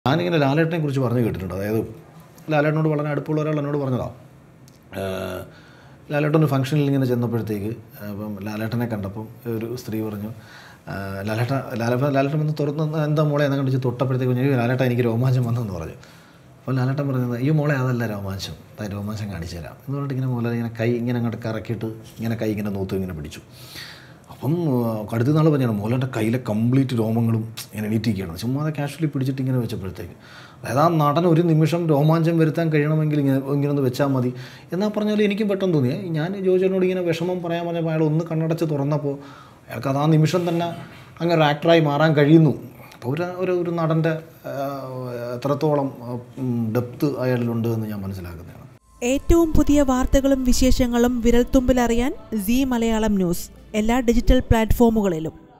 ഞാനിങ്ങനെ ലാലേട്ടനെ കുറിച്ച് പറഞ്ഞു കേട്ടിട്ടുണ്ട് അതായത് ലാലേട്ടനോട് വളരെ അടുപ്പുള്ള ഒരാൾ എന്നോട് പറഞ്ഞതാണ് ലാലേട്ടൻ ഒരു ഫംഗ്ഷനിൽ ഇങ്ങനെ ചെന്നപ്പോഴത്തേക്ക് അപ്പം ലാലേട്ടനെ കണ്ടപ്പം ഒരു സ്ത്രീ പറഞ്ഞു ആ, ലാലേട്ട ലാലേട്ട ലാലേട്ടൻ വന്ന് തുറന്ന് എന്താ മോളെ എന്നൊക്കെ കണ്ടിച്ച് തൊട്ടപ്പോഴത്തേക്ക് പറഞ്ഞു ലാലേട്ട എനിക്ക് രോമാഞ്ചം വന്നെന്ന് പറഞ്ഞു അപ്പോൾ ലാലേട്ടൻ പറഞ്ഞത് ഈ മോളെ അതല്ല രോമാഞ്ചം താ രോമാഞ്ചം കാണിച്ചു തരാം എന്ന് പറഞ്ഞിട്ട് ഇങ്ങനെ മോലെ ഇങ്ങനെ കൈ ഇങ്ങനെ അങ്ങോട്ട് കറക്കിയിട്ട് ഇങ്ങനെ കൈ ഇങ്ങനെ നൂത്തും ഇങ്ങനെ പിടിച്ചു അപ്പം കടുത്ത നാൾ പറഞ്ഞാണ് മോലൻ്റെ കയ്യിലെ കംപ്ലീറ്റ് രോമങ്ങളും ഇങ്ങനെ എണീറ്റിരിക്കുകയാണ് ചുമ്മാ കാഷ്വലി പിടിച്ചിട്ട് ഇങ്ങനെ വെച്ചപ്പോഴത്തേക്ക് അതായത് ആ നടൻ ഒരു നിമിഷം രോമാഞ്ചം വരുത്താൻ കഴിയണമെങ്കിൽ ഇങ്ങനെ ഇങ്ങനെ ഒന്ന് വെച്ചാൽ മതി എന്നാൽ പറഞ്ഞാൽ എനിക്കും പെട്ടെന്ന് തോന്നിയേ ഞാൻ ജോജനോട് ഇങ്ങനെ വിഷമം പറയാൻ പറഞ്ഞപ്പോൾ അയാൾ ഒന്ന് കണ്ണടച്ച് തുറന്നപ്പോൾ അയാൾക്ക് അത് ആ നിമിഷം തന്നെ അങ്ങനെ ഒരു ആക്ടറായി മാറാൻ കഴിയുന്നു അപ്പോൾ ഒരു ഒരു ഒരു നടൻ്റെ എത്രത്തോളം ഡെപ്ത് അയാളിലുണ്ട് എന്ന് ഞാൻ മനസ്സിലാക്കുന്നതാണ് ഏറ്റവും പുതിയ വാർത്തകളും വിശേഷങ്ങളും വിരൽത്തുമ്പിലറിയാൻ സി മലയാളം ന്യൂസ് എല്ലാ ഡിജിറ്റൽ പ്ലാറ്റ്ഫോമുകളിലും